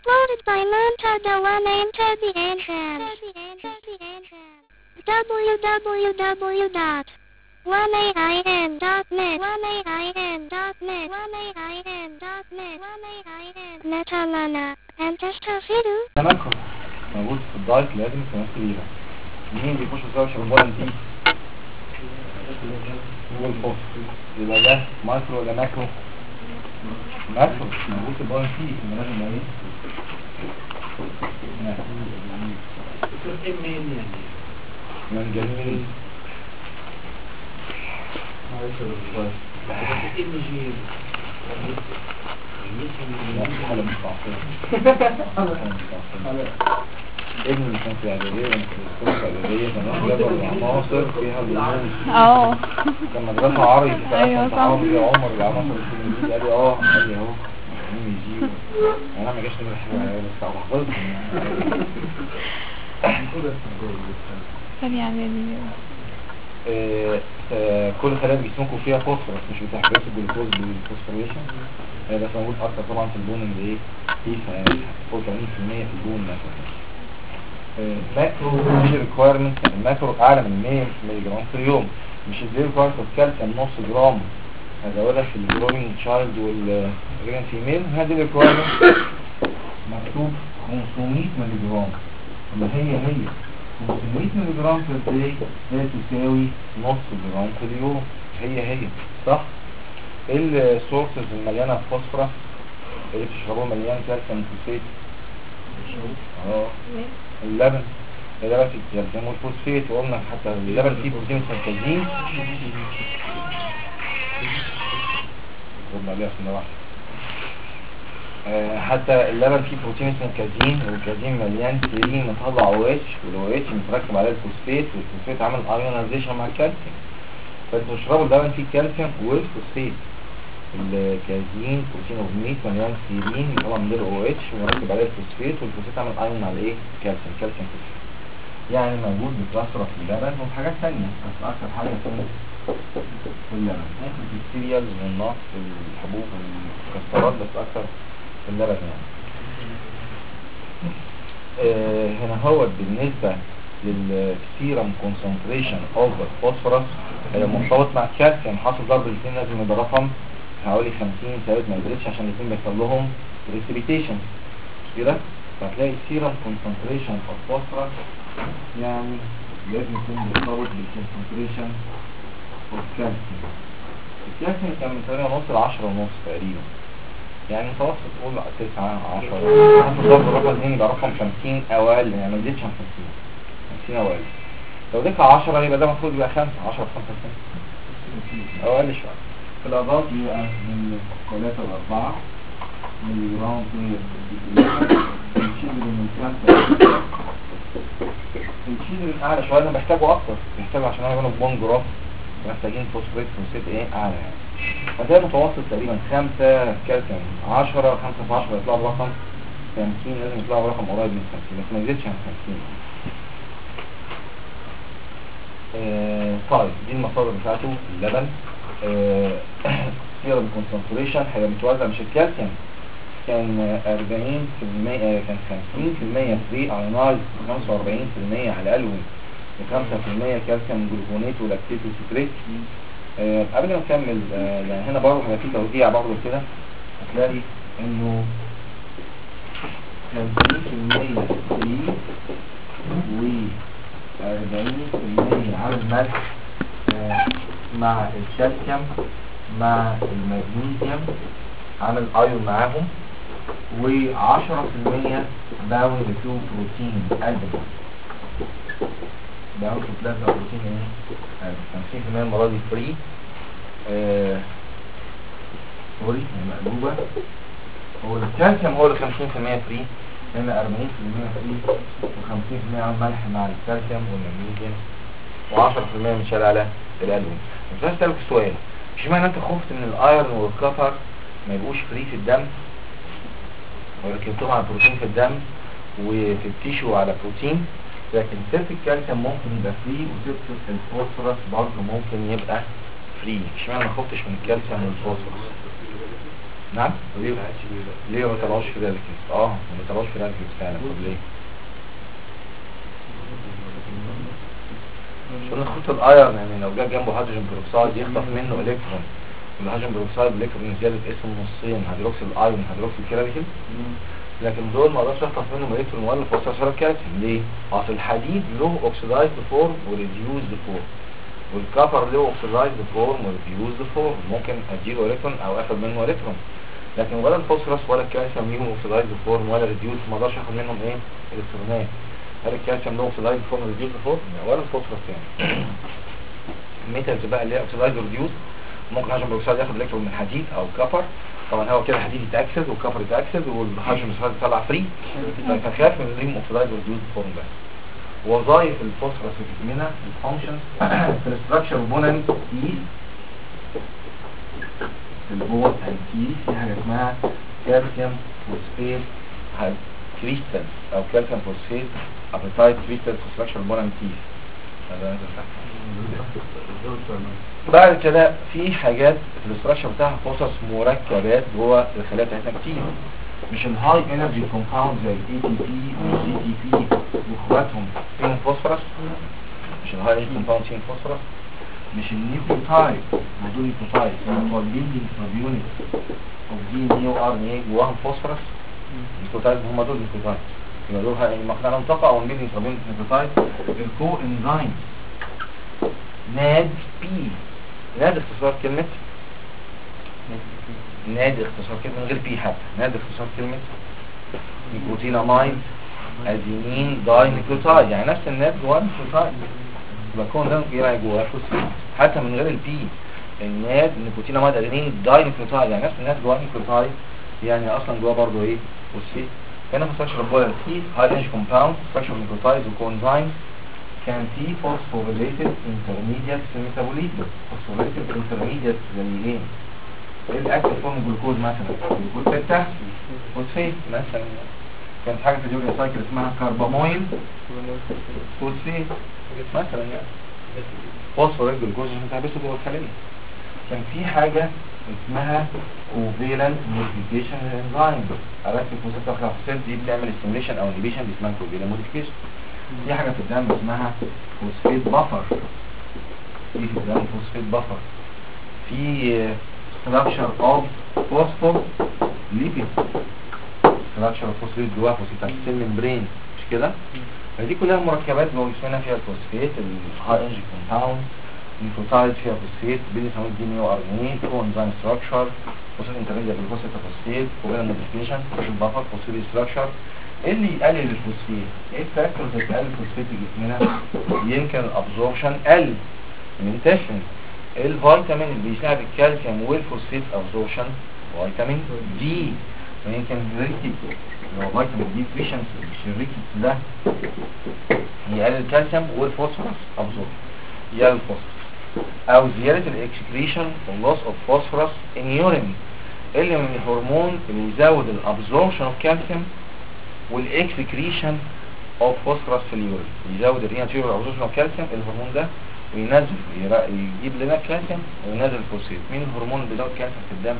Uploaded by Montada One Enter the entrance. www.1ain.net 1ain.net 1ain.net Netalana. And Testafidu. تمكن موجود في الدايت لازم تمثل ليها مين بيخش الزاوية شغال انتي هو الفوق يبقى ده مايكرو ولا ماكرو ماكرو موجود في الباين تي يبقى لازم يبقى ايه من جميل لا حالة مستعصية ابن اللي كان في اعدادية لما كنت في اعدادية كان واحد جبل العناصر فيها الوجود اه كان مدرسة عربي أيوة صح. عمر يا عمر العناصر في الانجليزي قال لي اه قال لي اهو مين يجيب انا ما جاش نمر حلوة يعني بس حفظت ثانية اعدادي آه، آه، كل خلايا جسمكم فيها فوسفورس مش بتحبس الجلوكوز بالفوسفوريشن آه، بس موجود اكتر طبعا في البون اللي ايه فيه آه، فوق 80% في البون مثلا آه، ماكرو دي ريكويرمنت الماكرو اعلى من 100 مللي جرام في اليوم مش ازاي ريكويرمنت اوف كالسيوم نص جرام هزودها في الجروينج تشايلد والريجن فيميل هذه ريكويرمنت مكتوب 500 مللي جرام اللي هي هي 500 مللي جرام في الداي هي تساوي نص جرام في اليوم هي هي صح ايه السورسز المليانه فوسفورس اللي بتشربوه مليان كالسيوم فوسفات اه اللبن اللبن فيه الكالسيوم والفوسفات وقلنا حتى اللبن فيه بروتين مركزين قلنا عليها عشان واحد آه، حتى اللبن فيه بروتين اسمه كازين والكازين مليان سيرين مطلع او اتش والاو اتش متركب عليه الفوسفات والفوسفات عامل ايونايزيشن مع الكالسيوم فانتوا تشربوا اللبن فيه كالسيوم والفوسفات الكازين بروتين اوف ميت مليان سيرين طبعا من او اتش ومركب عليه الفوسفات والفوسفات عامل ايون على ايه كالسيوم كالسيوم فوسفات يعني موجود بكثره في اللبن وفي حاجات ثانيه بس اكثر حاجه في في اللبن ممكن في السيريالز والنص والحبوب والمكسرات بس اكثر في اللبن يعني آه هنا هو بالنسبة للسيرم كونسنتريشن اوف فوسفورس مرتبط مع الكالسيوم حاصل ضرب الاثنين لازم يبقى رقم حوالي 50 ثابت ما يزيدش عشان الاثنين بيحصل لهم ريسبيتيشن كده فهتلاقي السيرم كونسنتريشن اوف فوسفورس يعني لازم يكون مرتبط بالكونسنتريشن اوف كالسيوم الكالسيوم كان من 8 ونص ل 10 ونص تقريبا يعني متوسط قول 9 10 هتضرب الرقم 2 يبقى رقم 50 او اقل يعني ما يزيدش عن 50 50 او اقل لو ديك 10 يبقى ده المفروض يبقى 5 10 5 او اقل شويه في الاضاف يبقى من 3 ل 4 ملي جرام في الشيل من 5 الشيل من اعلى شويه انا بحتاجه اكتر بحتاجه عشان اعمله بون جرام محتاجين فوسفوريت فوسفيت ايه اعلى يعني فده متوسط تقريبا 5 كالسيوم 10 5 في 10 يطلع برقم 50 لازم يطلع برقم قريب من 50 بس ما يزيدش عن 50 آه طيب دي المصادر بتاعته اللبن سيرم كونسنتريشن هيبقى متوزع مش الكالسيوم كان 40% آه، كان 50% فري ايونايز 45% على الالوين و5% كالسيوم جلوكونات ولاكتيت وسكريت آه، قبل ما نكمل آه، يعني هنا برضه هيبقى في توزيع برضه كده هتلاقي انه 50% فري و 40% على الملح آه، مع الكالسيوم مع المغنيسيوم عامل ايون معاهم و10% باوند تو بروتين ادم باوند تو بلازما بروتين ايه 50% المرة دي فري آه، سوري هي مقلوبة هو الكالسيوم هو ال 50% فري هنا 40% فري و50% على الملح مع الكالسيوم والمغنيسيوم و10% من شال على الالوين بس عايز اسالك سؤال مش معنى انت خفت من الايرون والكفر ما يبقوش فري في الدم وركبتهم على بروتين في الدم وفي التيشو على بروتين لكن سيرت الكالسيوم ممكن يبقى فري وسيرت الفوسفورس برضه ممكن يبقى فري مش معنى ما خفتش من الكالسيوم والفوسفورس نعم ليه ليه ما طلعوش في ذلك اه ما طلعوش في ذلك فعلا طب ليه عشان خط الايرن يعني لو جه جنبه هيدروجين بروكسايد يخطف منه الكترون والهيدروجين بروكسايد الكترون زياده اسمه نصين هيدروكسيل ايرون هيدروكسيل كيراتين لكن دول ما اقدرش اخطف منهم الكترون ولا فوسفور كالسيوم ليه؟ اصل الحديد له اوكسيدايزد فورم وريديوزد فورم والكفر له اوكسيدايزد فورم وريديوزد فورم ممكن اديله الكترون او اخد منه الكترون لكن ولا الفوسفورس ولا الكالسيوم ليهم اوكسيدايزد فورم ولا ريديوز ما اقدرش اخد منهم ايه؟ الكترونات هل الكالسيوم له اوكسيدايزد فورم ريديوزد فورم ولا الفوسفورس يعني الميتالز بقى اللي هي اوكسيدايزد ريديوز ممكن هيدروجين بروكسيد ياخد الكترون من حديد او كفر طبعا هو كده الحديد يتاكسد والكفر يتاكسد والهيدروجين بروكسيد يطلع فري فخاف من الريم اوكسيدايزد ريديوز فورم بس وظائف الفوسفورس في جسمنا الفانكشنز في الاستراكشر بوننت ايز البول اند تي في حاجه اسمها كالسيوم فوسفيت كريستال او كالسيوم فوسفيت ابيتايت كريستال ستراكشر بول اند تي بعد كده في حاجات في الاستراكشر بتاعها فوسفورس مركبات جوه الخلايا بتاعتنا كتير مش الهاي انرجي كومباوند زي الاي تي بي والجي تي بي واخواتهم فيهم فوسفورس مش الهاي انرجي كومباوند فيهم فوسفورس مش النيوكليوتايد ما دول نيوكليوتايد هو البيلدينج سب يونت اوف دي ان اي وار ان اي جواهم فوسفورس النيوكليوتايد هم دول النيوكليوتايد يبقى دول هاي مقنع لهم طاقه او البيلدينج سب يونت نيوكليوتايد الكو انزيم ناد بي ناد اختصار كلمه نادي اختصار كلمة من غير بي حتى نادي اختصار كلمة نيكوتينامايد ادينين داي نيكلوتايد يعني نفس الناد جواه نيكلوتايد يبقى كون ده جاي جواه فوسفيد حتى من غير البي الناد نيكوتينامايد ادينين داي نيكلوتايد يعني نفس الناد جواه نيكلوتايد يعني اصلا جواه برضه ايه فوسفيد هنا في ستراكشر بولر تي هاي رينج كومباوند ستراكشر نيكلوتايد وكونزايمز كان في فوسفوريليتد انترميديت في الميتابوليزم فوسفوريليتد انترميديت زي ايه الاكتف فورم جلوكوز مثلا جلوكوز 6 فوسفيت مثلا كانت حاجه في اليوريا سايكل اسمها كاربامويل فوسفيت مثلا يعني فوسفور الجلوكوز عشان تحبسه جوه الخليه كان في حاجه اسمها كوفيلنت موديفيكيشن انزيم اركب فوسفور فوسفيت دي بتعمل ستيميليشن او انيبيشن دي اسمها كوفيلنت موديفيكيشن في حاجه في الدم اسمها فوسفيت بفر في في الدم فوسفيت بفر في structure of phospholipid structure of phospholipid جواها فوسفيت بتاعت السيل ممبرين مش كده فدي كلها مركبات جوه جسمنا فيها الفوسفيت الهاي انرجي كومباوند نيوكليوتايد فيها فوسفيت بين سموه دي نيو ار ان اي كو انزيم ستراكشر فوسفيت انترميديت بالفوسفيت فوسفيت كوفيلنت موديفيكيشن فوسفيت بافر فوسفيت ستراكشر ايه اللي يقلل الفوسفيت ايه الفاكتورز اللي تقلل الفوسفيت في جسمنا يمكن الابزوربشن قل المنتشن الفيتامين اللي بيساعد الكالسيوم والفوسفيت ابزوربشن فيتامين دي ويمكن الريكي اللي هو فيتامين دي فيشنسي مش الريكي ده يقلل الكالسيوم والفوسفورس ابزوربشن يقلل الفوسفورس او زيادة الاكسكريشن واللوس اوف فوسفورس ان يورين اللي من الهرمون اللي يزود الابزوربشن اوف كالسيوم والاكسكريشن اوف فوسفورس في اليورين يزود الريناتيور ابزوربشن اوف كالسيوم الهرمون ده وينزل يرا- يجيب لنا كالسيوم وينزل الفوسفيت مين الهرمون اللي بيزود كالسيوم في الدم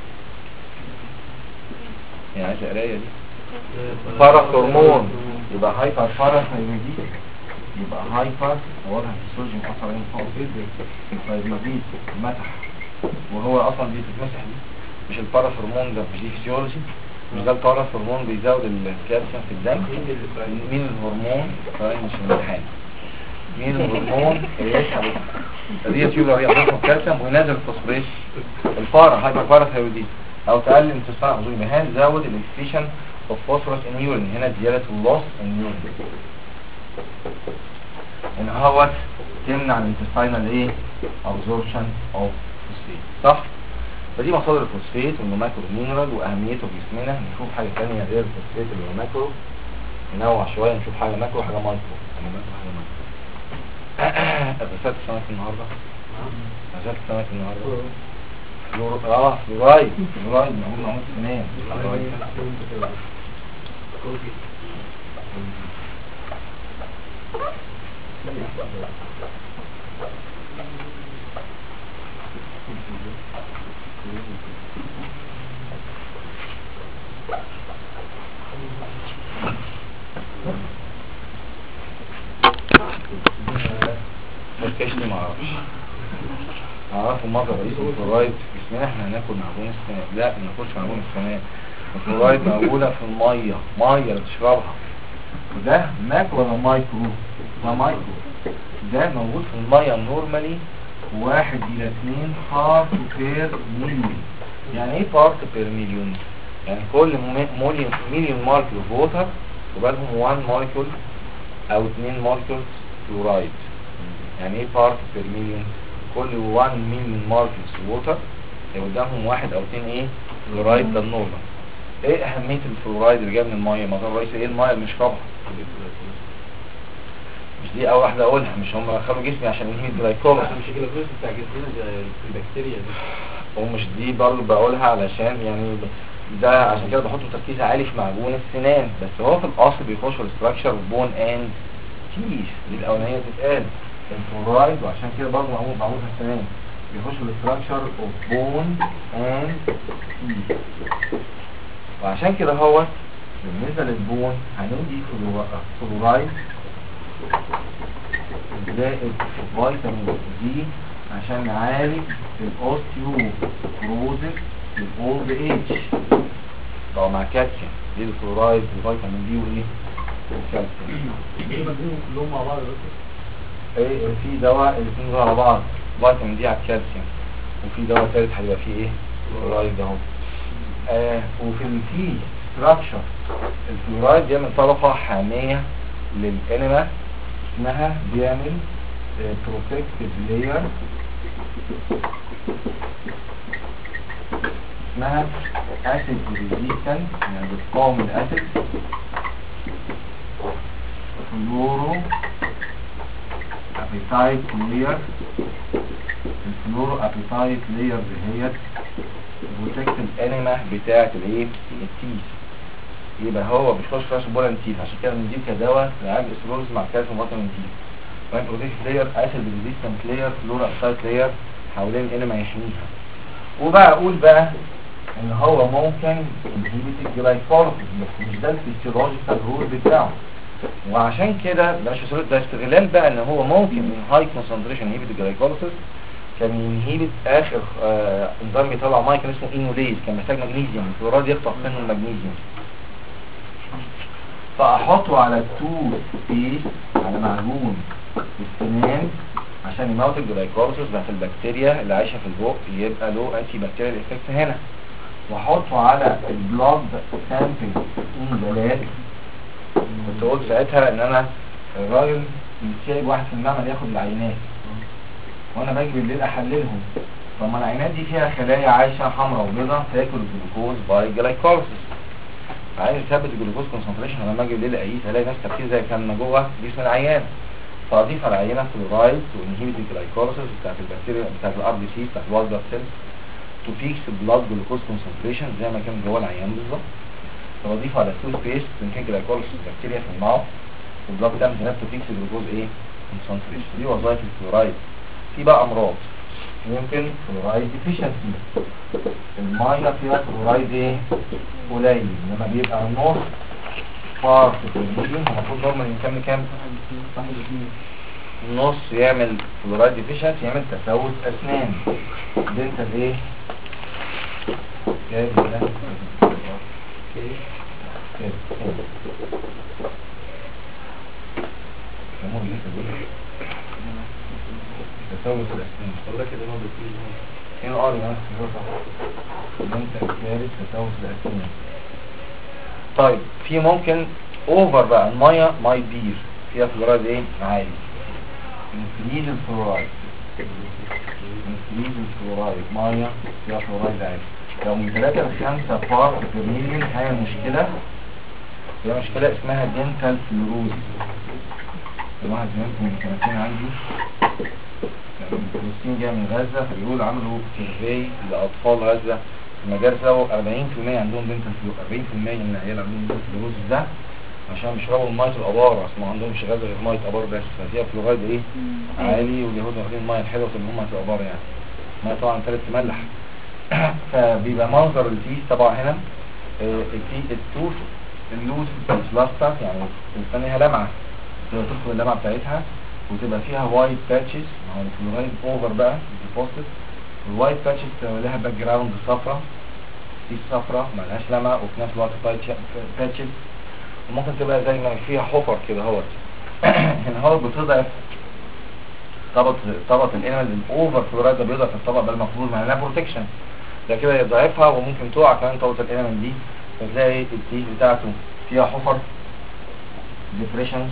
يعني عايز قرايه دي فرس هرمون يبقى هايبر فرس هيزيد يبقى هايبر واضح السوجين اثر عليه فوق فيزيد مسح وهو اصلا دي بتتمسح دي مش الباراس هرمون ده مش دي فيسيولوجي مش ده الباراس هرمون بيزود الكالسيوم في الدم مين الهرمون ثواني مش الامتحان مين الهرمون اللي يسحب دي تيوبر هي بتاخد كالسيوم وينزل الفوسفوريت البارا هايبر بارا ثايرويدين او تقلل انتصار حضور المهان زود الاكسكريشن اوف فوسفورس ان يورين هنا زياده اللوس ان يورين ان هو تمنع الانتستينال ايه ابزوربشن اوف فوسفيت صح فدي مصادر الفوسفيت انه ماكرو مينرال واهميته في جسمنا نشوف حاجه ثانيه غير الفوسفيت اللي هو ماكرو ننوع شويه نشوف حاجه ماكرو وحاجه مايكرو يعني ماكرو حاجه مايكرو غسلت السمك النهارده غسلت السمك النهارده فلور... اه فلورايد فلورايد معمول معمول سنان فلورايد. كشتي ما اعرفش اعرفه مصدر رئيس الفلورايد في جسمنا احنا هناكل معجون السنان لا ما ناكلش معجون السنان الفلورايد موجوده في الميه ميه اللي بتشربها وده ماكرو ولا مايكرو ده مايكرو ده موجود في الميه نورمالي واحد الى اتنين بارت بير مليون يعني ايه بارت بير مليون يعني كل مليون مليون مولكيول اوف ووتر وبالهم 1 مولكيول او 2 مولكيول فلورايد يعني ايه بارت بير مليون كل 1 مليون مولكيولز ووتر قدامهم واحد او اثنين ايه فلورايد ده النورمال ايه اهميه الفلورايد اللي جاي من الميه مصدر الرئيسي ايه الميه اللي بنشربها مش دي اول واحده اقولها مش هم خلوا جسمي عشان ينهي الجلايكولاس مش الجلوكوز بتاع جسمنا زي البكتيريا دي ومش دي برضه بقولها علشان يعني ده عشان كده بحط تركيز عالي في معجون السنان بس هو في الاصل بيخش في الاستراكشر بون اند تيث دي الاولانيه تتقال الفلورايد وعشان كده برضه معمول معمول في السنان بيخش في الاستراكشر اوف بون اند تيث وعشان كده هو بالنسبه للبون هندي فلورا- فلورايد زائد فيتامين دي عشان نعالج الاوستيوبروزيس الاولد ايج طبعا مع كالسيوم دي الفلورايد وفيتامين دي وايه والكالسيوم ايه بديهم كلهم مع بعض بس ايه في دواء الاثنين دول على بعض فيتامين دي على الكالسيوم وفي دواء ثالث هيبقى فيه ايه فلورايد اهو آه وفي الفي ستراكشر الفلورايد بيعمل طبقه حاميه للانيما اسمها بيعمل بروتكتيف لاير اسمها اسيد ريزيستنت يعني بتقاوم الاسيد فلورو ابيتايت لاير الفلورو ابيتايت لاير دهيت بروتكت الانيما بتاعت الايه التيث يبقى هو بيخش في بولن تيث عشان كده بنديه كدواء لعلاج السلوز مع كالسيوم فيتامين تي وبعدين بروتكت لاير اسيد ريزيستنت لاير فلورو ابيتايت لاير حوالين الانيما يحميها وبقى اقول بقى ان هو ممكن انهيبيت الجلايكوليسيس بس مش ده الفيسيولوجيكال رول بتاعه وعشان كده ده مش فيسيولوجي- ده استغلال بقى ان هو ممكن من هاي كونسنتريشن انهيبيت الجلايكوليسيس كان ينهيبت اخر آه انزيم بيطلع ميه كان اسمه انوليز كان محتاج مغنيسيوم الفلوراد يقطع منه المغنيسيوم فاحطه على التوث بيست على معجون السنان عشان يموت الجلايكوليسيس بتاعت البكتيريا اللي عايشه في البق يبقى له انتي بكتيريال افكت هنا واحطه على البلاد سامبل انزالات كنت قلت ساعتها ان انا الراجل سايب واحد في المعمل ياخد العينات وانا باجي بالليل احللهم طب ما العينات دي فيها خلايا عايشه حمراء وبيضاء تاكل الجلوكوز باي جلايكوليسيس عايز اثبت الجلوكوز كونسنتريشن لما اجي بالليل اقيس الاقي نفس تركيز زي كان جوه جسم العيان فاضيف على العينه فلورايد وانهيبيت الجلايكوليسيس بتاعت البكتيريا بتاعت الار بي سي بتاعت الوايت بلاد سيلز تو فيكس بلاد جلوكوز كونسنتريشن زي ما كان جوه العيان بالظبط فبضيف على التوث بيست بنكين جلايكوليسيس البكتيريا في الماوث والبلاد بتاعمل هناك تو فيكس الجلوكوز ايه كونسنتريشن دي وظائف الفلورايد في بقى امراض ممكن فلورايد ديفيشنسي الميه فيها فلورايد ايه قليل لما بيبقى نص بارت في المليون المفروض نورمال يكمل كام نص يعمل فلورايد ديفيشنسي يعمل تسوس اسنان دنتال ايه جايب ده كده كده يسموه ايه كده؟ تسوس الاسنان طب ده كده نقعد فيه هنا اه يا انت الكارث تسوس الاسنان طيب في ممكن اوفر بقى الميه ماي بير فيها فلورايد ايه عالي انكريز الفلورايد انكريز الفلورايد ميه فيها فلورايد عالي لو من 3 ل 5 بارت في المليون هي مشكله هي مشكله اسمها دينتال فلوروز واحد منكم من سنتين عندي كان فلسطين جايه من غزه فبيقول عملوا سيرفي لاطفال غزه في المدارس لقوا 40% عندهم دينتال فلو 40% من العيال عندهم دينتال فلوروز ده عشان بيشربوا ميه الابار اصل ما عندهمش غزه غير ميه ابار بس ففيها فلورايد ايه عالي واليهود واخدين الميه الحلوه اللي هم ميه الابار يعني ميه طبعا ثالث تملح فبيبقى منظر الفيس طبعا هنا آه، الفي التوث اللوز بلاستر يعني الثانية لمعة تقدر تدخل اللمعة بتاعتها وتبقى فيها وايت باتشز مع الفلورايد اوفر بقى ديبوزيت الوايت باتشز تبقى لها باك جراوند صفرا دي صفرا ملهاش لمعة وفي نفس الوقت باتشز وممكن تبقى زي ما فيها حفر كده اهوت هنا هو بتضعف طبقة طبقة الانيمال الاوفر فلورايد ده بيضعف الطبقة بل المفروض معناها بروتكشن ده كده يضعفها وممكن تقع كمان طبقة الانيمال دي فتلاقي التيج بتاعته فيها حفر ديبريشنز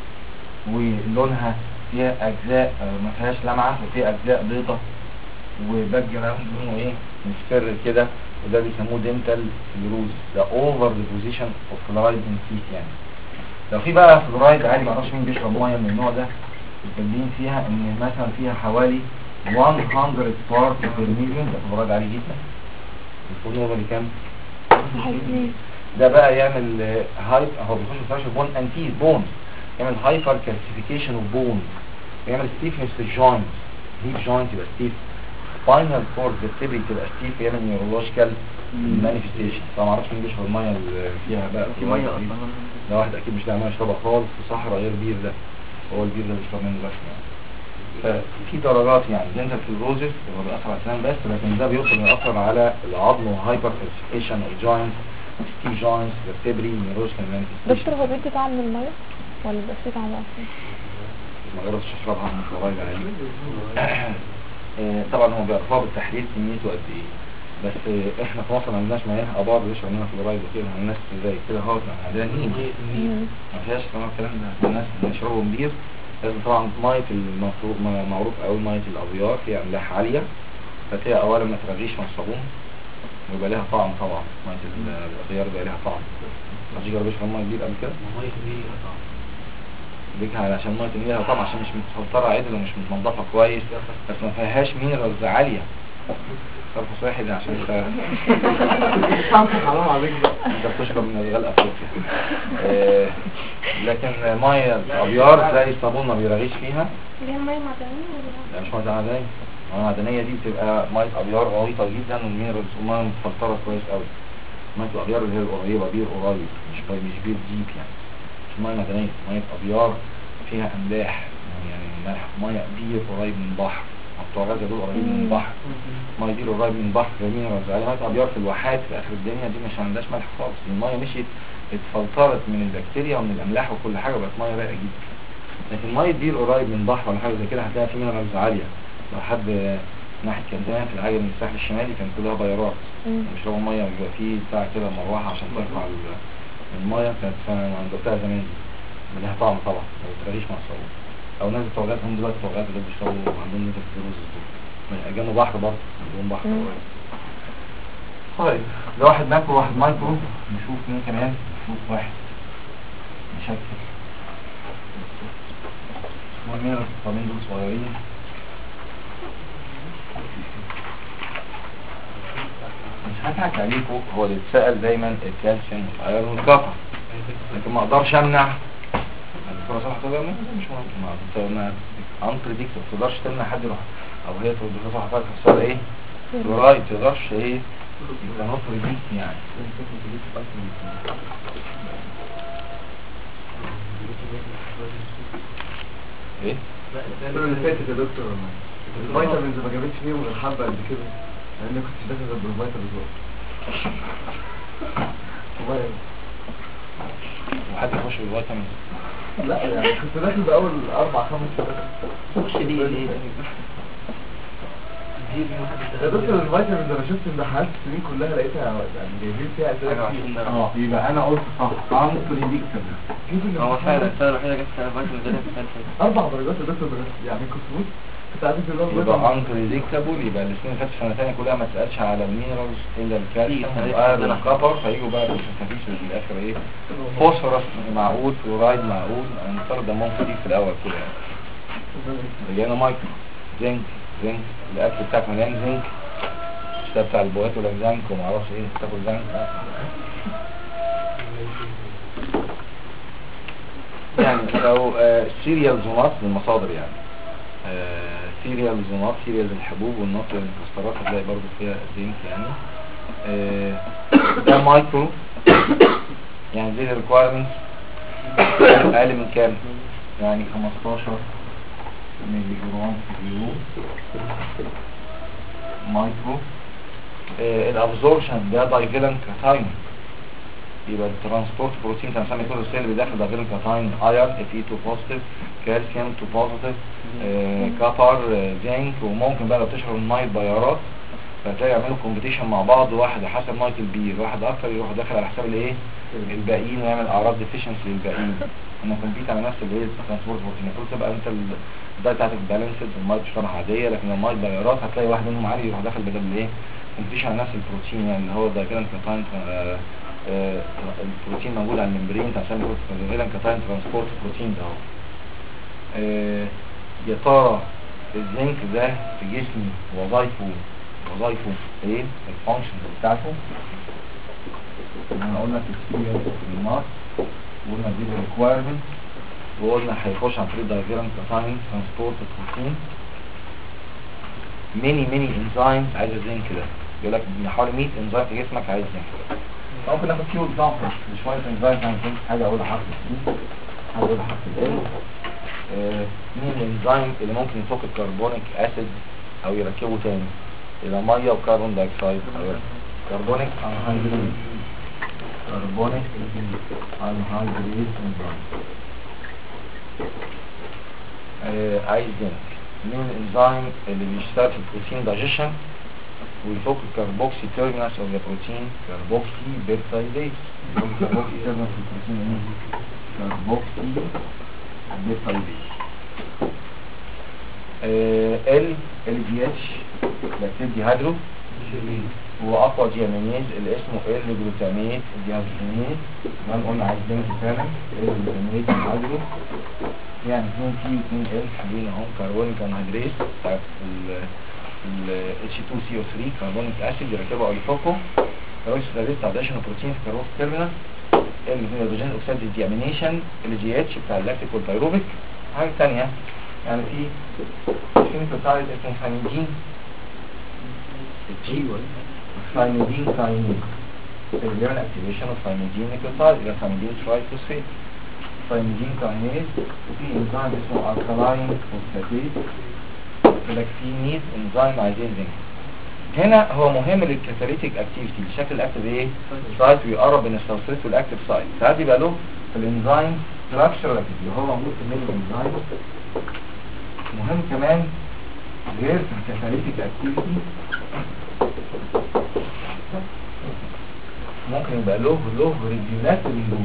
ولونها فيها اجزاء آه، ما فيهاش لمعة وفيها اجزاء بيضة وباك جراوند لونه ايه مصفر كده وده بيسموه دينتال فلوروز ده اوفر ديبوزيشن اوف فلورايد ان تيث يعني لو في بقى فلورايد عادي معرفش مين بيشرب ميه من النوع ده التنبين فيها ان مثلا فيها حوالي 100 بارت بير مليون ده فلورايد عالي جدا الفول نورمالي كام؟ حزين ده بقى يعمل هاي هو بيخش في فراش بون انتيز بون يعمل هايبر كالسيفيكيشن اوف بون يعمل ستيفنس في الجوينت ديب جوينت يبقى ستيف سباينال كورد فيرتبري تبقى ستيف يعمل نيورولوجيكال مانيفستيشن طبعا ما اعرفش مين بيشرب الميه اللي فيها بقى في ميه اصلا ده واحد اكيد مش لاقي ميه يشربها خالص في صحراء غير بير ده هو البير ده بيشرب منه بس يعني ففي درجات يعني دينتال فيبروزيس هو بيأثر على السنان بس لكن ده بيوصل يأثر على العظم وهايبر كالسيفيكيشن اوف جوينت ستيف جوينتس فيرتبري نيورولوجيكال دكتور مانيفستيشن هو بيدي طعم المية ولا بيبقى فيه طعم اصلا ما جربتش اشربها من فرايد عادي آه، طبعا هو بيعرفوها بالتحليل كميته قد ايه بس آه، احنا في مصر ما عندناش مياه ابار بيشرب منها فلورايد وكده الناس زي كده اهو احنا عندنا نيل مم. ما فيهاش طبعا الكلام ده الناس اللي يشربوا بير لازم طبعا ميه المفروض ما- معروف قوي ميه الابيار فيها املاح عاليه فتلاقي اولا ما ترغيش مع الصابون ويبقى لها طعم طبعا ميه ال- الابيار بيبقى لها طعم ما تيجي جربش ميه بير قبل كده ميه دي طبعا ليك علشان ميه النيل لها طعم عشان مش متفلتره عدل ومش متنضفه كويس بس ما فيهاش مينرالز عاليه صرف صحي ده عشان انت حرام عليك بقى انت بتشرب من ادغال افريقيا آه، لكن ميه الابيار تلاقي الصابون ما بيرغيش فيها اللي هي مية معدنية ولا لا مش ميه معدنيه الميه المعدنيه دي بتبقى ميه ابيار غويطه جدا والمينرالز وميه متفلتره كويس قوي ميه الابيار اللي هي القريبه بير قريب مش بي- مش بير ديب يعني مش ميه معدنيه ميه ابيار فيها املاح يعني ملح ميه بير قريب من بحر بتوع غزه دول قريبين من البحر الميه دي قريب من البحر مينرالز على ميه ابيار في الواحات في اخر الدنيا دي مش عندهاش ملح خالص دي الميه مشيت اتفلترت من البكتيريا ومن الاملاح وكل حاجه بقت ميه رايقه جدا لكن ميه بير قريب من بحر ولا حاجه زي كده هتلاقي في مينرالز عاليه لو حد ناحيه كان زمان في العجل من الساحل الشمالي كان كلها بيارات مم. بيشربوا ميه ويبقى في بتاع كده مروحه عشان ترفع ال- الميه كانت فانا عندها زمان دي لها طعم طبعا ما بتغليش مع الصابون او ناس بتوع غاز هم دلوقتي بتوع غاز اللي بيشربوا عندهم نسبه فلوس دول جنبه بحر برضه عندهم بحر مم. قريب طيب ده واحد ماكرو واحد مايكرو نشوف مين كمان نشوف واحد نشكل المهم هنا الطابين دول صغيرين مش هضحك عليكم هو اللي اتسأل دايما الكالسيوم والايرون والكفر لكن ما اقدرش امنع الدكتوره صح تقول لي مش ممكن ما تقدرنا انبريدكت ما تقدرش تمنع حد يروح او هي تقول الدكتوره صح تخسر ايه فلورايد تقدرش ايه يبقى نوت بريدكت يعني ايه السنة اللي فاتت يا دكتور الفيتامينز ما جابتش فيهم غير حبة قد كده لأن كنت داخل غير بالفيتامينز والله وحد يخش بالفيتامين لا يعني كنت داخل بأول أربع خمس شهور تخش ليه ليه تجيب من واحد يا دكتور الفيتامينز أنا شفت امتحانات السنين كلها لقيتها يعني جايبين فيها أسئلة حاجة كتير وعشرين درجة اه يبقى انا قلت صح انبريدكتبل شوف اللي هو في فعلا الامتحان السنة الوحيدة جت سنة فاتت من في الثالثة أربع درجات يا دكتور بس يعني كنت بص كنت عارف اللي هو يبقى الفيتامين. unpredictable يبقى الاثنين فاتت سنة تانية كلها ما تسألش على المينرالز الا الكالسيوم السنة دي والايرون عندنا. والكبر فيجوا بقى بالخفيف في الاخر ايه فوسفورس معقول فلورايد معقول هنفترض دمهم خفيف في الاول كده يعني رجعنا مايكرو زنك زنك الاكل بتاعك مليان زنك مش ده بتاع البوات ولا زنك وما اعرفش ايه تاكل زنك لا. يعني لو سيريالز ونص من المصادر يعني سيريالز ونص سيريالز الحبوب والنص المكسرات هتلاقي برضو فيها زنك يعني آه، ده مايكرو يعني زي الريكوايرمنتس اقل من كام يعني 15 مليجرام كيلو مايكرو آه الابزوربشن ده دايفيلنت كاتاين يبقى الترانسبورت بروتين كان سامي كل السيل اللي داخل دايفيلنت كاتاين ايرون اف اي 2 بوزيتيف كالسيوم 2 بوزيتيف كابر آه، زنك وممكن بقى لو تشرب الميه بيارات فتلاقي يعملوا كومبيتيشن مع بعض واحد حسب ميه البير واحد اكتر يروح داخل على حساب الايه الباقيين ويعمل اعراض ديفيشنسي للباقيين انا كومبيت على نفس الايه الترانسبورت بروتين المفروض تبقى انت ال- الدايت بتاعتك بالانسد والميه بتشربها عاديه لكن لو الميه بيارات هتلاقي واحد منهم عالي يروح داخل بدل الايه كومبيتيشن على نفس البروتين يعني اللي هو دايفيلنت كاتاين آه، آه، البروتين موجود على الممبرين تسمى دايفيلنت كاتاين ترانسبورت بروتين ده اهو آه، يا ترى الزنك ده في جسمي وظايفه وظايفه ايه الفانكشن بتاعته احنا قلنا اكسبيرينس بالماس وقلنا دي ريكوايرمنت وقلنا هيخش عن طريق دايفيرنت كاتاين ترانسبورت بروتين ميني ميني انزيم عايز الزنك ده يقول لك من حوالي 100 انزيم في جسمك عايز زنك ممكن ناخد فيو اكزامبل شويه انزيم عن زنك حاجه اقول حرف السي حاجه اقول حرف ال آه، مين الانزيم اللي ممكن يفك الكربونيك اسيد او يركبه تاني الى ميه وكربون دايوكسيد او كربونيك انهيدريز كربونيك انهيدريز انزيم آه، عايز زنك مين الانزيم اللي بيشتغل في البروتين دايجيشن ويفك الكربوكسي تيرمينس اوف ذا بروتين كربوكسي بيرتايديز كربوكسي تيرمينس في البروتين ايه كربوكسي بيرتايديز ال ال دي اتش لاكتيد ديهيدرو هو اقوى ديامينيز اللي اسمه ال جلوتاميت ديهيدروجينيز كمان قلنا عايز بنك فعلا ال جلوتاميت ديهيدرو يعني 2 تي و 2 ال حاليا اهم كربونيك انهيدريز بتاعت ال ال H2CO3 كربونيك اسيد يركبوا او يفكوا كربونيك اسيد اديشن بروتين في كربوكس تيرمينال الهيدروجين اوكسيد ديامينيشن ال جي اتش بتاع اللاكتيك والبيروبيك حاجه ثانيه يعني في فينيكوتايد اسمه ثايميدين ثايميدين ثايمين اللي بيعمل اكتيفيشن اوف ثايميدين نيكوتايد الى ثايميدين ترايفوسفيت ثايميدين كاينيز وفي انزيم اسمه الكالاين فوسفاتيز يقول لك في نيد انزيم عايزين زنك هنا هو مهم للكاتاليتيك اكتيفيتي الشكل الاكتيف ايه سايت بيقرب بين السلسلت والاكتيف سايت ساعات يبقى له في الانزيم ستراكشر اللي هو موجود في الميل انزيم مهم كمان غير في الكاتاليتيك اكتيفيتي ممكن يبقى له له ريجولاتوري رول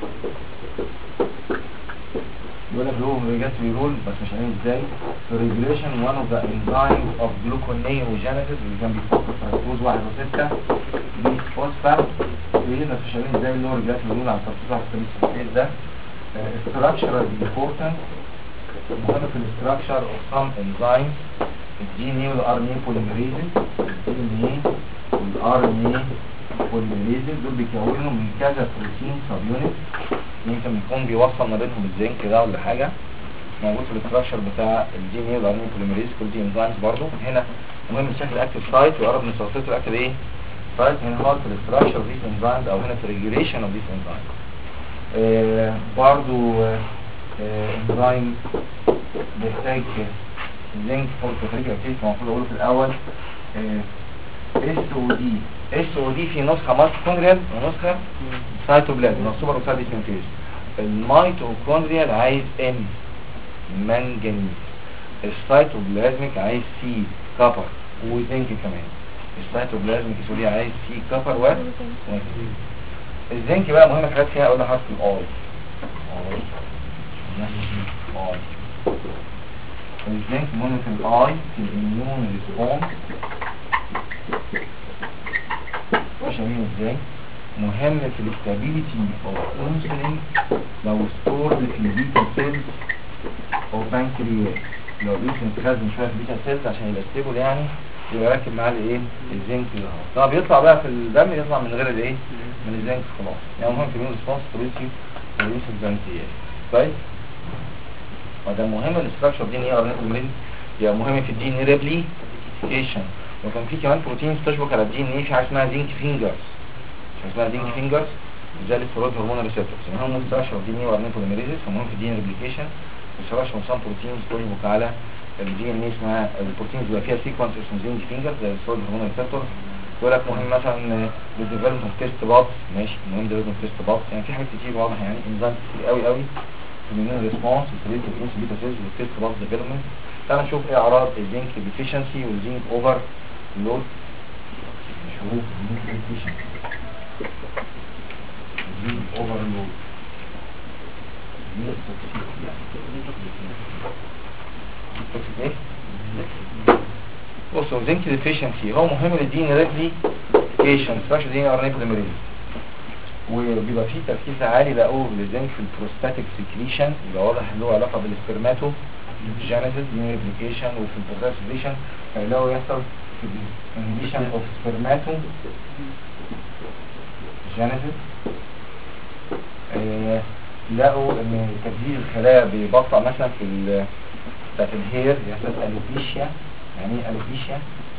يقول لك له ريجولاتوري رول بس مش عارفين ازاي في ريجوليشن وان اوف ذا انزايم اوف جلوكونيوجينيسيس اللي كان بيفكر فركتوز 1 و6 بيسفوسفات ايه بس مش عارفين ازاي له ريجولاتوري رول على فركتوز 1 و6 ده structural important مهم في الاستراكشر اوف سام انزايم الدي ان اي والار ان اي بوليميريزز الدي ان اي والار ان اي بوليميريزز دول بيكونوا من كذا بروتين سب يونت يمكن يكون بيوصل ما بينهم الزنك ده ولا حاجه موجود في الاستراكشر بتاع الدي ان اي والار ان اي بوليميريز كل دي انزايمز برضه هنا مهم شكل الاكتيف سايت ويقرب من سلسله الاكتيف ايه سايت هنا هو في الاستراكشر اوف ذيس انزايمز او هنا في ريجوليشن اوف ذيس انزايمز آه برضو آه انزيم بيحتاج زنك فور كاتاليتيك اكتيفيتي المفروض اقوله في الاول اس او دي اس او دي في نسخه مايتوكوندريال ونسخه سايتوبلازم سوبر اوكسيد سينثيز الميتوكوندريال عايز ام منجنيز السايتوبلازميك عايز سي كابر وزنك كمان السايتوبلازميك اس او دي عايز سي كابر و الزنك بقى مهم حاجات فيها اقول حرف الاي اي الزنك مهم في الاي في الاميون ريسبونس مش عارفين ازاي مهم في الاستابيليتي اوف انسولين لو ستورد في البيتا سيلز او بانكرياس لو الانسولين اتخزن شويه في البيتا سيلز عشان يبقى ستيبل يعني يبقى راكب معاه الايه الزنك ده طب بيطلع بقى في الدم يطلع من غير الايه من الزنك خلاص يعني مهم في الميون ريسبونس ستابيليتي ريليس البنكرياس كويس وده مهم الاستراكشر دي ان ايه ارنب يبقى مهم في الدي ان ريبليكيشن وكان في كمان بروتين تشبك على الدي ان ايه في حاجه اسمها زنك فينجرز في اسمها زنك فينجرز زي الستيرويد هرمون ريسبتورز مهم الاستراكشر دي ان ايه ارنب بوليميريزس ومهم في الدي ان ريبليكيشن بيشرحش من سام بروتينز تربط على الدي ان ايه اسمها البروتينز بيبقى فيها سيكونس اسمه زنج فينجر زي السولد هرمون ريسبتور يقول لك مهم مثلا ديفلوبمنت اوف تيست بادز ماشي مهم ديفلوبمنت اوف تيست بادز يعني في حاجات كتير واضحه يعني انزيم كتير قوي قوي الاميون ريسبونس وسيليت الانس بيتا سيلز والتيست بادز ديفلوبمنت تعال نشوف ايه اعراض الزنك ديفيشنسي والزنك اوفر لود نشوف الزنك ديفيشنسي الزنك اوفر لود ايه بصوا زنك ديفيشنسي هو مهم للدين ريبليكيشن سبيشال دي ار ان وبيبقى فيه تركيز عالي لقوه للزنك في البروستاتيك سكريشن يبقى واضح ان له علاقه بالسبرماتو جينيسيس دي ريبليكيشن وفي البروستاتيك سكريشن هيلاقوا يحصل انهبيشن اوف سبرماتو جينيسيس آه، لقوا ان تجديد الخلايا بيبطأ مثلا في ال- بتاعت الهير يحصل الوبيشيا يعني ايه الوبيشيا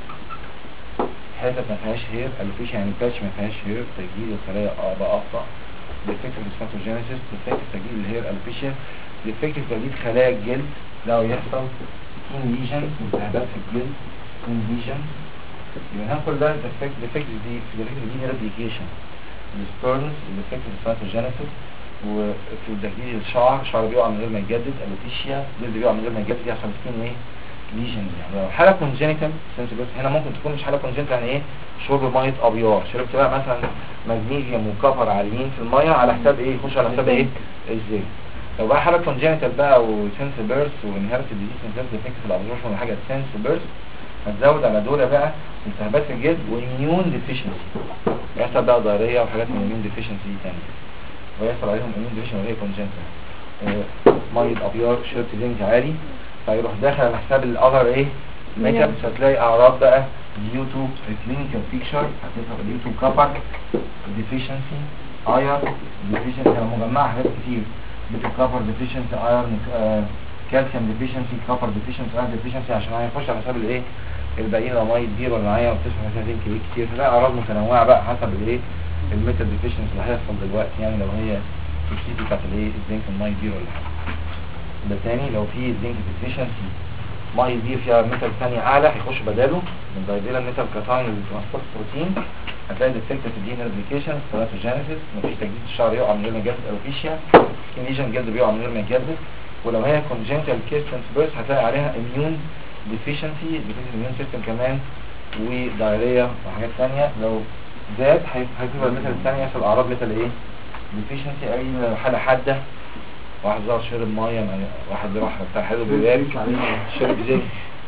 حتت ما فيهاش هير الوبيشيا يعني باتش ما فيهاش هير تجديد الخلايا اه بقى ابطأ ديفكت سباتوجينيسيس ديفكت تجديد الهير الوبيشيا ديفكت تجديد خلايا الجلد لو يحصل سكين ليجن التهابات في الجلد سكين ليجن يبقى هنا كل ده ديفكت ديفكت دي ديفكت دي ريبليكيشن السبيرنز ديفكت سباتوجينيسيس وفي تجديد الشعر الشعر بيقع من غير ما يتجدد الوبيشيا الجلد بيقع من غير ما يتجدد يحصل سكين ايه ليجن يعني لو حاله كونجينيتال سنسبل هنا ممكن تكون مش حاله كونجينيتال يعني ايه شرب ميه ابيار شربت بقى مثلا مغنيسيوم وكفر عاليين في الميه على حساب ايه يخش على حساب ايه الزيت لو بقى حاله كونجينيتال بقى وسنس بيرث وانهيرتد ديزيز سنس ديفكت في الابزوربشن ولا حاجه سنس بيرث هتزود على دول بقى التهابات في الجلد واميون ديفيشنسي يحصل بقى ضرريه وحاجات من الاميون ديفيشنسي دي تاني ويحصل عليهم اميون ديفيشن وهي كونجنتال ميه ابيار شربت زنك عالي فيروح داخل على حساب الاذر ايه ميك اب هتلاقي اعراض بقى ديو تو كلينيكال بيكتشر هتظهر ديو تو كابر ديفيشنسي اير ديفيشنسي انا مجمعها حاجات كتير بيتا كابر ديفيشنسي ايرن كالسيوم ديفيشنسي كابر ديفيشنسي ايرن ديفيشنسي عشان هيخش على حساب الايه الباقيين لو ميه كبير ولا معايا وبتشرب مثلا زنك إيه كتير فده اعراض متنوعه بقى حسب الايه الميتال ديفيشنسي اللي هيحصل دلوقتي يعني لو هي توكسيتي بتاعت الايه الزنك الميه كبير ولا حاجه ده تاني لو في زنك ديفيشنسي ميه كبير فيها ميتال ثاني اعلى هيخش بداله من دايبيلا ميتال كاتاين والترانسبورت بروتين هتلاقي ديفكت في الدين ريبليكيشن ستراتوجينيسيس مفيش تجديد الشعر يقع من غير ما يجدد الوفيشيا سكين ليجن جلد بيقع من غير ما يجدد ولو هي كونجنتال كيستنس بيرس هتلاقي عليها اميون ديفيشنسي ديفيشنسي اميون سيستم كمان ودايريا وحاجات ثانيه لو زاد هي- هتبقى المثل الثاني يحصل اعراض مثل ايه ديفيشنسي اي لو حاله حاده واحد ظهر شرب ميه ما- واحد راح بتاع حلو بيبارك شرب زنك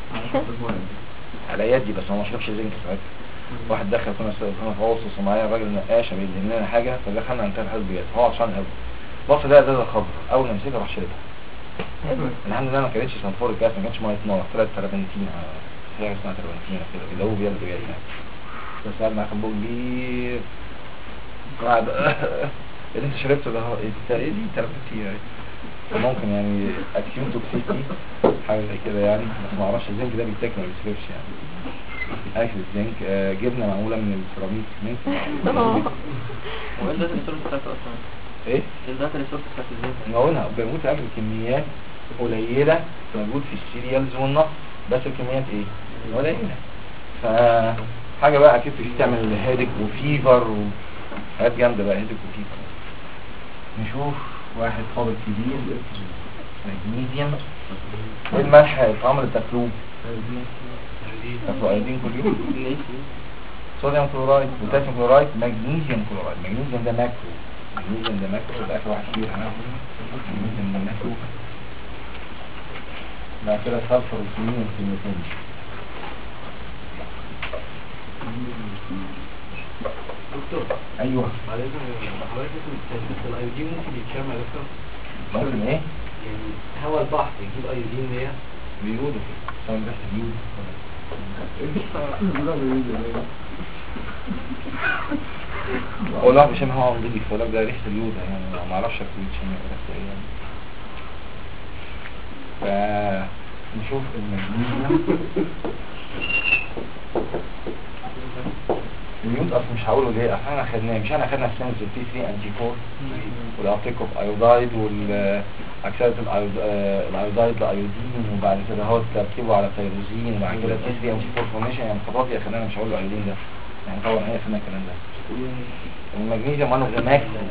على يدي بس هو ما شربش زنك ساعتها واحد دخل كنا كنا في اوسط ومعايا الراجل نقاش بيدهن لنا حاجه فدخلنا عند الحلو بيد هو عطشان قوي بص ده ازازه خضر اول ما مسكها راح شربها الحمد لله ما كانتش سنفور الجاز ما كانتش ميه نار طلعت تربنتين هي اسمها تربنتين كده بيدوب يد بيد يعني بس قاعد معاه كان بوك كبير قاعد اللي انت شربته ده هو انت ايه دي تربنتين يعني ممكن يعني اكيوم توكسيتي حاجه زي كده يعني بس ما اعرفش الزنك ده بيتاكل ما بيتشربش يعني اكل الزنك آه، جبنه معموله من السيراميك ممكن هو ايه ده الريسورس بتاعته اصلا؟ ايه ايه ده الريسورس بتاعت الزيت؟ نقولها بموت اكل كميات قليله موجود في السيريالز والنص بس الكميات ايه قليله ف حاجه بقى اكيد تيجي تعمل هيدك وفيفر وحاجات جامده بقى هيدك وفيفر نشوف واحد فاضل كبير مغنيسيوم ايه الملح الطعام اللي بتاكلوه تاكلوا ايودين كل يوم ناسي صوديوم كلورايد بوتاسيوم كلورايد مغنيسيوم كلورايد مغنيسيوم ده ماكرو مغنيسيوم ده ماكرو ده اخر واحد كبير هناخده مغنيسيوم ده ماكرو بعد كده سلفر وسمين وسمتين دكتور ايوه معلش حضرتك اسم التاني بس الايودين ممكن يتشم يا دكتور ممكن ايه يعني هوا البحر يجيب ايودين ليه بيقولوا كده عشان بس بيقولوا هو لا مش هو نضيف ولا ده ريحه اليودا يعني ما اعرفش اكل شم بس ايه يعني فنشوف المغنيسيوم اليود اصلا مش هقوله ليه اصلا احنا خدناه مش احنا خدنا السنس بي 3 انتي 4 والابتيك اوف ايودايد اكسده الأيود- آه، الايودايد لايودين وبعد كده هو تركيبه على تيروزين وبعد كده تي 3 ام سي 4 فورميشن يعني خطوات يا اخي انا مش هقول له ايودين ده يعني طبعا هي فينا الكلام ده المغنيسيوم انا ذا ماكسيمم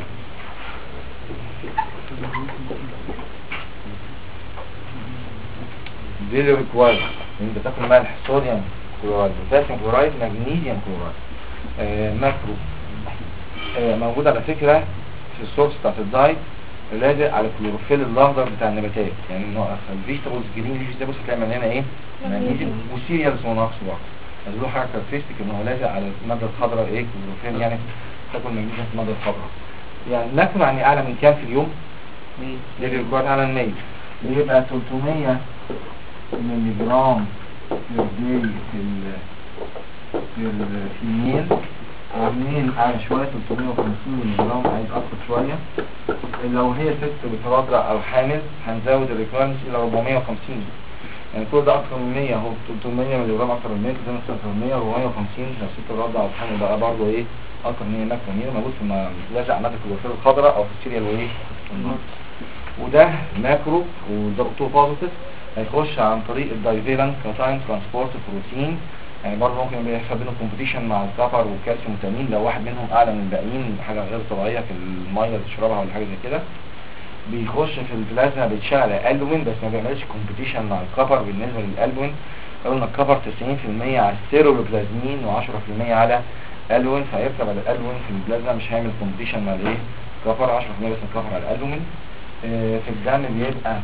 فيري ريكوايرد انت تاكل ملح صوديوم كلورايد بوتاسيوم كلورايد مغنيسيوم كلورايد آه ماكرو آه موجود على فكرة في السورس بتاعت الدايت لازق على الكلوروفيل الاخضر بتاع النباتات يعني انه الفيجيتابلز جرين فيجيتابلز هتلاقي مليانه ايه؟ مغنيسيوم وسيريالز ونقص برضه بس له حاجه كاركترستيك ان هو لازق على الماده الخضراء ايه كلوروفيل يعني تاكل مغنيسيوم في الماده الخضراء يعني ناكل يعني اعلى من كام في اليوم؟ ليفل ريكوارد اعلى من 100 بيبقى 300 مللي جرام بير داي في ال في الفيميل ومنين على شوية 350 مللي جرام عايز اكتر شوية لو هي ست بترضع او حامل هنزود الريكويرمنت الى 450 يعني كل ده اكتر من 100 اهو 300 مللي جرام اكتر من 100 كده مثلا اكتر من 100 450 لو ست بترضع او حامل بقى برضه ايه اكتر من 100 ماكرومير موجود في الم- لازق على ماده الكلوروفيل الخضراء او في السيريال وايه والنص وده ماكرو وضغطه بوزيتيف هيخش عن طريق الدايفيرنت كاتاين ترانسبورت بروتين يعني برضه ممكن يبقى يحصل بينهم كومبيتيشن مع الكفر والكالسيوم والتامين لو واحد منهم اعلى من الباقيين حاجه غير طبيعيه في الميه اللي بتشربها ولا حاجه زي كده بيخش في البلازما بيتشعل الالبومين بس ما بيعملش كومبيتيشن مع الكفر بالنسبه للالبومين قلنا الكفر 90% على السيروبلازمين و10% على الالبومين فهيركب على الالبومين في البلازما مش هيعمل كومبيتيشن مع الايه كفر 10% بس الكفر على الالبومين آه، في الدم بيبقى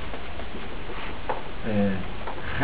آه، 75%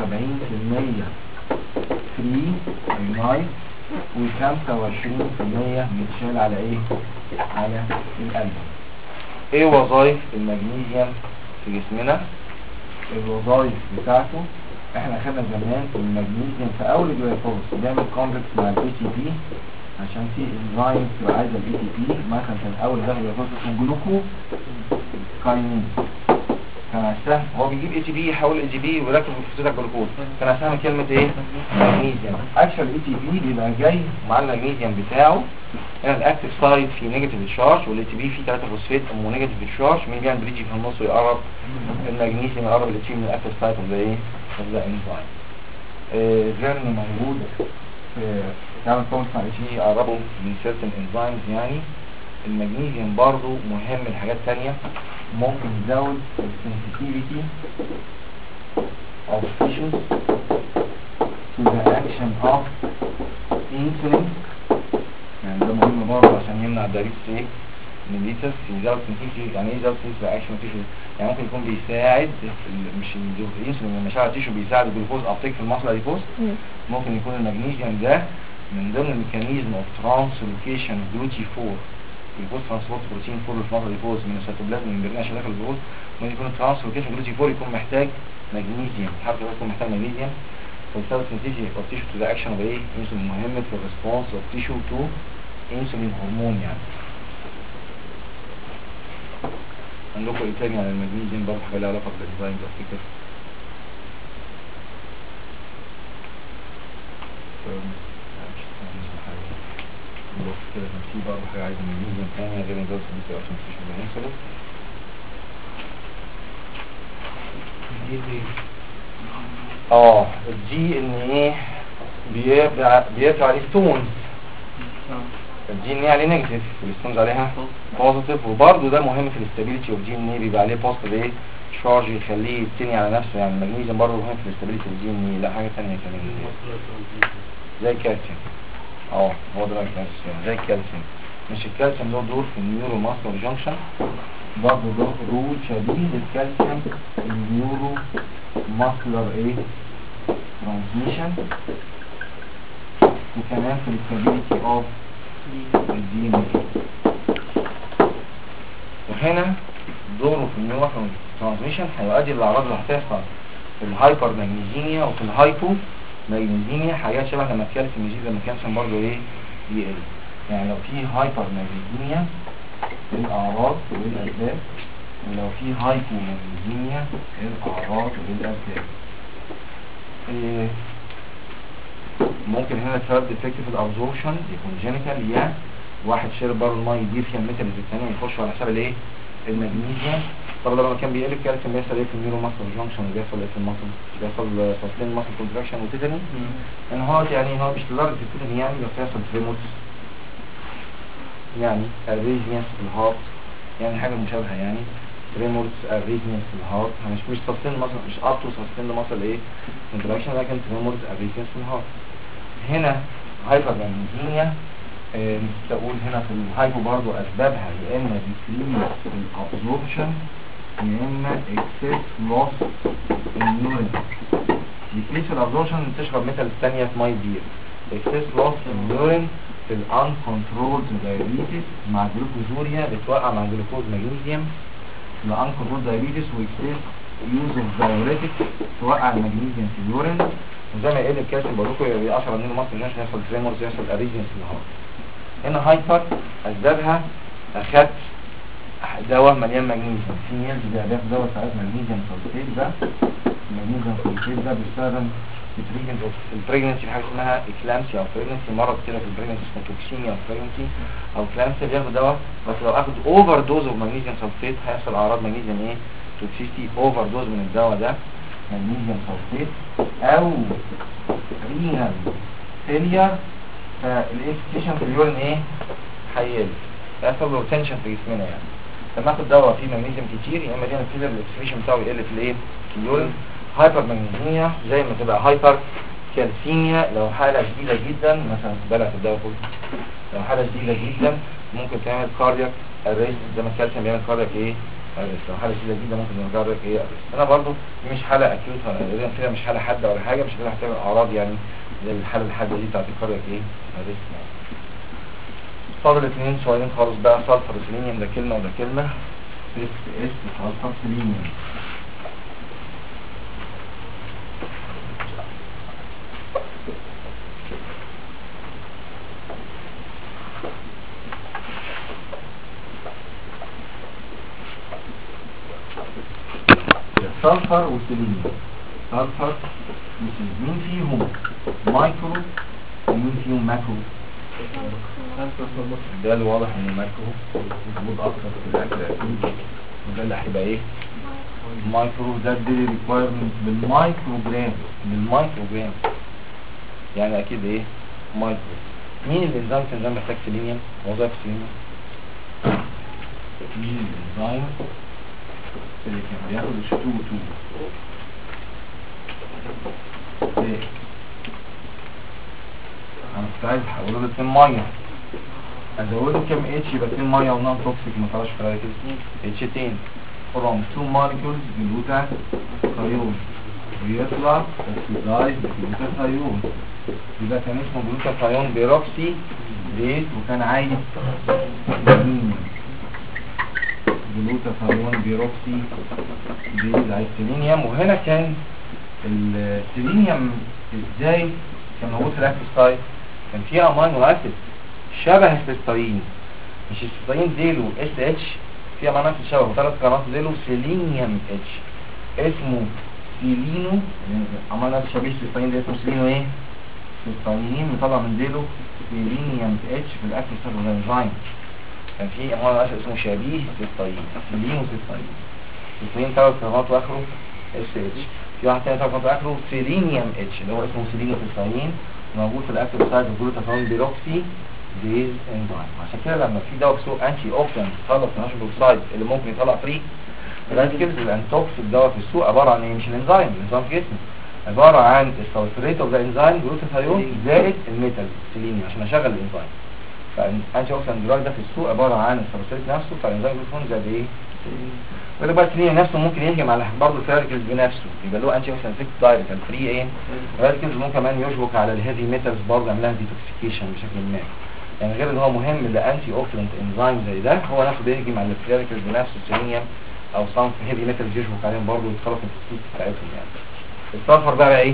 فري ايونايز و25% بيتشال على ايه على القلب ايه وظائف المغنيسيوم في جسمنا الوظائف بتاعته احنا خدنا زمان في المغنيسيوم في اول الجلايكوز بيعمل كومبلكس مع الاي تي بي عشان في انزيم تبقى عايزه الاي تي بي مثلا كان اول ده الجلايكوز اسمه جلوكو كاينين كان عشان هو بيجيب اي تي بي يحول اي تي بي ويركب في فصيلة الجلوكوز كان عشان كلمة ايه مغنيسيوم اكشن اي تي بي بيبقى جاي مع المغنيسيوم بتاعه هنا الاكتف سايد في نيجاتيف تشارج والاي تي بي فيه 3 فوسفيت امه نيجاتيف تشارج مين بيعمل بريدج في النص ويقرب المغنيسيوم يقرب الاي تي من الاكتف سايد اوف ذا ايه اوف ذا انزيم فيرن موجود في تعمل كومنت مع الاي تي يقربوا من certain enzymes يعني المغنيسيوم برضو مهم لحاجات تانية ممكن يزود السنسيتيفيتي of tissues to the action of insulin يعني ده مهم برضه عشان يمنع diabetes ايه ميليتس يزود سنسيتيفيتي يعني ايه يزود سنسيتيفيتي اكشن تيشو يعني ممكن يكون بيساعد في ال- مش الانسولين لما يشتغل تيشو بيساعد الجلوكوز ابتيك في المصل ريبوز مم. ممكن يكون المغنيسيوم ده من ضمن الميكانيزم اوف ترانسلوكيشن جلوتي 4 الجلوكوز ترانسبورت بروتين 4 اللي في مصر ريبوز من السيتوبلازم من البرنامج عشان داخل الجلوكوز ممكن يكون الترانسلوكيشن جلوتي 4 يكون محتاج مغنيسيوم الحرف ده يكون محتاج مغنيسيوم فبسبب سنسيتي اوف تيشو تو ذا اكشن اوف ايه انسولين مهم في الريسبونس اوف تيشو تو انسولين هرمون يعني عندكم ايه تاني عن المغنيسيوم برضه حاجه لها علاقه بالانزيم ده افتكر بص كده كان في برضه حاجه عايزه مغنيسيوم تانية غير نزود سنسيتي عشان تيشو الانسولين اه الجي ان ايه بيرجع بيرجع عليه ستونز الجي ان ايه عليه نيجاتيف والستونز عليها بوزيتيف وبرده ده مهم في الاستابيليتي والجي ان ايه بيبقى عليه بوزيتيف ايه شارج يخليه يتني على نفسه يعني المغنيسيوم برضه مهم في الاستابيليتي والجي ان ايه لا حاجه ثانيه كمان زي الكالسيوم اه هو ده الكالسيوم زي الكالسيوم مش الكالسيوم له دور في النيورو ماسكولار جانكشن برضه له رول شبيه للكالسيوم في النيورو ماسكولار ايه ترانسميشن وكمان في الاستابيليتي اوف الدي ان ايه وهنا دوره في النيورو ترانسميشن هيؤدي للاعراض اللي هتحصل في الهايبر ماجنيزيميا وفي الهايبو ماجنيزيميا حاجات شبه لما الكالسيوم يزيد لما الكالسيوم برضه ايه يقل يعني لو في هايبر ماجنيزيميا ايه الاعراض وايه الاسباب ولو في هايبو ماجنيزيميا ايه الاعراض وايه الاسباب إيه ممكن هنا سبب ديفكتيف الابزوربشن يكون جينيتال يا واحد شرب بره الميه يدير فيها الميتالز الثانيه يخش على حساب الايه المغنيسيوم طب لما كان بيقل الكالسيوم بيحصل ايه في النيورو ماسل جونكشن وبيحصل ايه في الماسل بيحصل سستين ماسل كونتراكشن وتيتاني ان هو يعني هو مش لدرجه التيتاني يعني بس يحصل تريموس يعني اريزمياس في الهارت يعني حاجه مشابهه يعني تريمورز اريزمياس في الهارت مش مش سستين ماسل مش اب تو سستين ماسل ايه كونتراكشن لكن تريمورز اريزمياس في الهارت هنا هايبر مانجينيا نقول هنا في الهايبو برضو اسبابها يا اما ديكريس في الابزوربشن يا اما اكسس لوس اليورين ديكريس في الابزوربشن تشرب مثل الثانيه في ماي بير اكسس لوس اليورين في الان كنترولد دايابيتس مع جلوكوزوريا بتوقع مع جلوكوز مغنيسيوم الان كنترولد دايابيتس واكسس يوز اوف دايوريتكس توقع المغنيسيوم في اليورين وزي ما قال الكاتب بقول لكم بيأثر على مصر مش هيحصل تريمورز يحصل اريزينس في الهارت هنا هايبر اسبابها اخدت دواء مليان مغنيسيوم في نيلز بياخد دواء ساعات مغنيسيوم سلفيت ده المغنيسيوم سلفيت ده بيستخدم في تريتمنت اوف البريجنسي في حاجه اسمها اكلامسي او بريجنسي مرض كده في البريجنسي اسمه توكسيميا او بريجنسي او كلامسي بياخد دواء بس لو اخد اوفر دوز اوف مغنيسيوم سلفيت هيحصل اعراض مغنيسيوم ايه توكسيتي اوفر دوز من الدواء ده مغنيسيوم سلفيت او رينال فيلير فالاكسكيشن في اليورين ايه هيقل يحصل له تنشن في جسمنا يعني لما اخد دواء فيه مغنيسيوم كتير يا اما رينال فيلير الاكسكيشن بتاعه يقل في الايه في اليورين هايبر مغنيسيميا زي ما تبقى هايبر كالسيميا لو حالة شديدة جدا مثلا بلع في الدواء كله لو حالة شديدة جدا ممكن تعمل كاردياك اريست زي ما الكالسيوم بيعمل كاردياك ايه اريست لو حالة شديدة جدا ممكن تعمل كاردياك ايه اريست انا برضو دي مش حالة اكيوت ولا كده مش حالة حادة ولا حاجة مش كده هتعمل اعراض يعني زي الحالة الحادة دي بتاعت الكاردياك ايه اريست يعني فاضل اتنين سؤالين خالص بقى سلفر سيلينيوم ده كلمة وده كلمة اس اس سلفر سيلينيوم سلفر وسيلينيوم سلفر وسيلينيوم مين فيهم مايكرو ومين فيهم ماكرو ده الواضح ان مايكرو موجود اكتر في الاكل اكيد وده اللي هيبقى ايه مايكرو ده الديلي ريكوايرمنت بالمايكرو جرام بالمايكرو جرام يعني اكيد ايه مايكرو مين الانزيم في الانزيم محتاج سيلينيوم وظائف السيلينيوم مين الانزيم اللي كان بياخد ال 2 2 ايه انا كنت عايز احوله لاتنين ميه ازوده كام اتش يبقى اتنين ميه ونون توكسيك ما طلعش في الركز اتش تين فروم تو مولكيولز جلوتاثيون ويطلع اوكسيدايز جلوتاثيون يبقى كان اسمه جلوتاثيون بيروكسي بيت وكان عايز سيلينيوم جلوتاثيون بيروكسي بيت عايز سيلينيوم وهنا كان السيلينيوم ازاي كان موجود في الاكل سايت كان فيه امينو اسيد شبه السيستاين مش السيستاين ديلو اس اتش في امينو اسيد شبهه ثلاث قنوات ديلو سيلينيوم اتش اسمه سيلينو امينو اسيد شبيه السيستاين ده اسمه سيلينو ايه سيستاين مطلع من ديلو سيلينيوم اتش في الاكل سايت والانزيم كان في امينو اسيد اسمه شبيه السيستاين سيلينو سيستاين السيستاين ثلاث قنوات واخره اس اتش في واحد تاني طبعا في اخره سيلينيوم اتش اللي هو اسمه سيلينيوم سيستاين موجود في الاكتيف سايت الجلوتاثيون بيروكسي بيز انزيم عشان كده لما في دواء سوء انتي اوكسيدنت يطلع في نشر السايت اللي ممكن يطلع فري راديكلز الانتوكس الدواء في السوق عباره عن ايه مش الانزيم الانزيم في جسمه عباره عن السلفوريت اوف ذا انزيم جلوتاثيون زائد الميتال سيلينيوم عشان اشغل الانزيم فالانتي اوكسيدنت دراج ده في السوق عباره عن السلفوريت نفسه بتاع الانزيم جلوتاثيون زائد ايه ولا بقى السيلينيوم نفسه ممكن يهجم على برضه الراديكلز بنفسه يبقى له انتي اوكسيدنت افكت دايركت الفري ايه الراديكلز ممكن كمان يشبك على الهيفي ميتالز برضه يعمل لها ديتوكسيكيشن بشكل ما يعني غير ان هو مهم لانتي اوكسيدنت انزيم زي ده هو نفسه بيهجم على الراديكلز بنفسه السيلينيوم او صنف هيفي ميتالز يشبك عليهم برضه ويتخلص من التوكسيك بتاعتهم يعني السلفر بقى, بقى ايه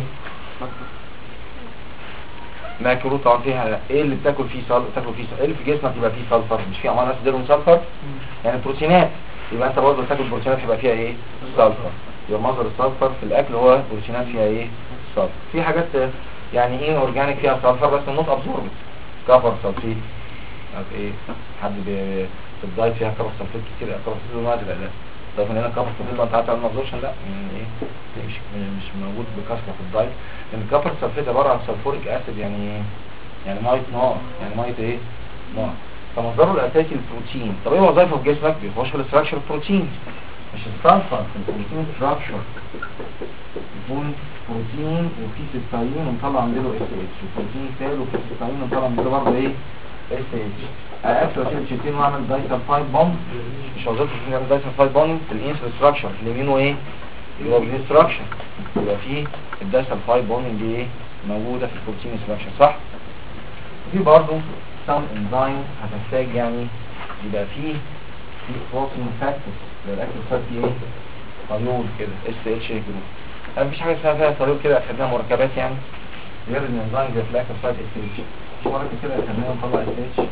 ماكرو طبعا فيها ايه اللي بتاكل فيه سلفر بتاكل فيه سلفر ايه اللي في جسمك يبقى فيه سلفر مش فيه امراض تديلهم سلفر يعني بروتينات يبقى انت برضه بتاكل بروتينات يبقى فيها ايه سلفر يبقى مصدر السلفر في الاكل هو بروتينات فيها ايه سلفر في حاجات يعني ايه اورجانيك فيها سلفر بس النوت ابزوربت كفر سلفيت عارف ايه حد بي في الدايت فيها كفر سلفيت كتير كفر سلفيت نوع العلاج طب من هنا كفر سلفيت انت عارف تعمل ابزوربشن لا يعني ايه مش مش موجود بكثره في الدايت لان الكفر سلفيت عباره عن سلفوريك اسيد يعني ايه يعني ميه نار يعني ميه ايه نار فمصدره الاساسي البروتين طب ايه وظائفه في جسمك بيخش في الاستراكشر البروتين مش السلفر في البروتين ستراكشر يكون بروتين وفي سيستاين ونطلع من له اس اتش وبروتين تاني وفي سيستاين ونطلع من له برضه ايه اس اتش اقفل اشيل شيتين واعمل دايسلفايد بوند مش وظيفته ان يعمل دايسلفايد بوند في الانسل ستراكشر اللي يمينه ايه يبقى بالانسل ستراكشر يبقى فيه الدايسلفايد بوند دي ايه موجوده في البروتين ستراكشر صح في برضه سام انزيم هتحتاج يعني يبقى فيه في بروتين فاكتورز الاكتيف سايت فيه ايه طيول كده اس اتش جروب انا مفيش حاجه اسمها فيها طيول كده اخدناها مركبات يعني غير الانزيم زي الاكتيف سايت اس اتش مش مركب كده اخدناها نطلع اس اتش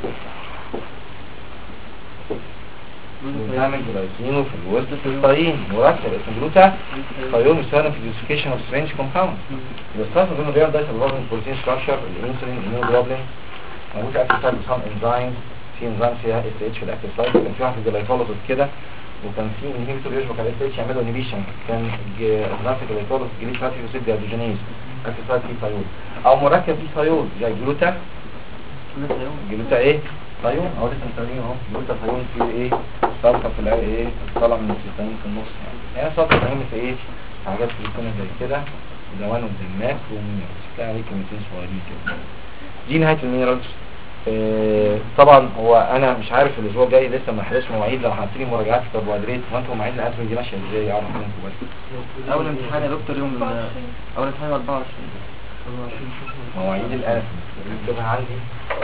بنعمل جلايسين في الوسط السيستاين مركب اسمه جلوتا ثايون بيستخدم في الديسكيشن اوف سترينج كومباوند بيستخدم ضمن بيعمل دايسل بروتين بروتين ستراكشر الانسولين الهيموجلوبين موجود اكتيف سايت بسام انزيمز في انزيم فيها اس اتش في الاكتيف سايت كان في واحد في الجلايكوليسيس كده وكان في انهيبيتور يشبك على اس اتش يعملوا انهبيشن كان انزيم في الجلايكوليسيس جليد فاتي يوسيد ديهيدروجينيز اكتيف سايت فيه ثايون او مركب فيه ثايون زي جلوتا جلوتا ايه ثايون او لسه مستنيين اهو جلوتا ثايون في ايه سلطه في العرق ايه طالع من السيستمين في النص يعني يعني سلطه بتعمل في ايه حاجات بتكون زي كده زوان والدماغ ومينرالز كده عليه كلمتين صغيرين كده دي نهايه المينرالز آه طبعا هو انا مش عارف الاسبوع الجاي لسه ما حدش مواعيد لو هنبتدي مراجعات في كربوهيدرات وانتم مواعيد الاسم دي ماشيه ازاي اعرف منكم بس اول امتحان يا دكتور يوم ال- اول امتحان 24 مواعيد الاسم اكتبها عندي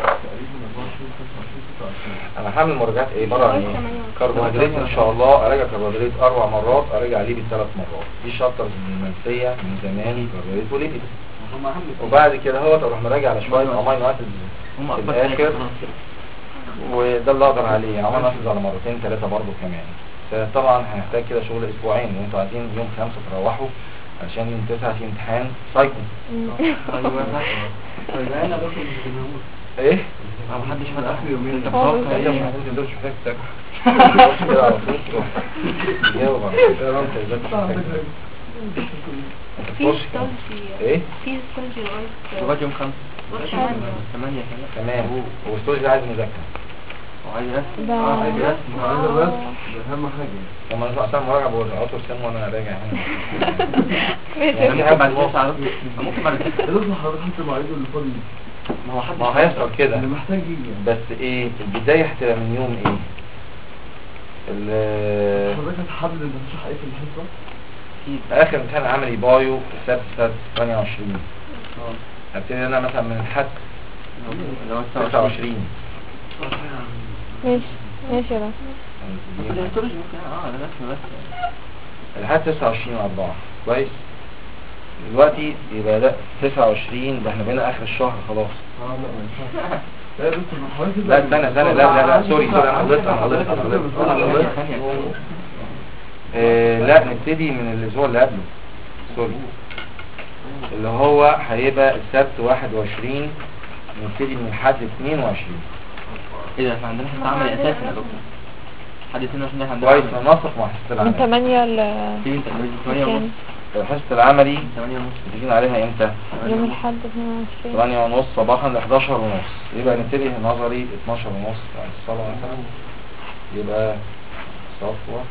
انا هعمل مراجعات ايه بره عن ايه كربوهيدرات ان شاء الله اراجع كربوهيدرات اربع مرات اراجع ليبيد ثلاث مرات دي شابترز من المنسيه من زمان كربوهيدرات وليبيد هم اهم وبعد كده هو اروح مراجع على شويه امينو اسيدز هم في اكبر الاخر حاجة. وده اللي اقدر عليه يعني امينو اسيدز على مرتين ثلاثه برضه كمان طبعا هنحتاج كده شغل اسبوعين وانتوا عايزين يوم خمسه تروحوا عشان يوم تسعه في امتحان سايكو ايوه طيب انا باخد مش بنموت ايه ما محدش فات اخر يومين انت هو متوقع انت ايه مش دول مش محتاج تاكل كده على طول تروح تجاوب على كده انت ازاي مش محتاج تاكل. انت في بتخش ستولجي ايه في ستولجي لغاية لغايه يوم خمسة ثمانية. ثمانية كمان تمام والستوري ده عايز مذاكره وعايز رسم ده- اه عايز رسم عايز بس ده اهم حاجه لما انا اصلا مراجعه بقول عطر سن وانا راجع هنا يعني ممكن بعد تسعة ممكن بعد تسعة لازم حضرتك حتى مواعيده اللي فاضي ما هو حد ما هو هيحصل كده اللي محتاج يجي يعني بس ايه البدايه هتبقى من يوم ايه ال- حضرتك هتحدد انت هتشرح ايه في الحصه اخر امتحان عملي بايو السبت السبت 28 هبتدي انا مثلا من الحد اللي هو 29 ماشي ماشي يا بس الهيستولوجي ممكن اه على رسم بس الحد 29 4 كويس دلوقتي يبقى ده 29 ده احنا بقينا اخر الشهر خلاص اه لا ما ينفعش لا يا دكتور ما حضرتك لا استنى استنى لا لا لا سوري سوري انا غلطت انا غلطت انا غلطت انا غلطت آه، لا نبتدي من الاسبوع اللي قبله سوري اللي هو هيبقى السبت 21 نبتدي من الحد 22 ايه ده احنا عندنا حصة عملي اساسا يا دكتور حد 22 ده عندنا كويس عملي. ننسق مع حصة من العمل 8 ل في انت 8 ونص كام؟ حصة العملي 8 ونص بتجينا عليها امتى؟ يوم الحد 22 8 ونص صباحا ل 11 ونص يبقى نبتدي نظري 12 ونص بعد الصلاة مثلا يبقى صفوة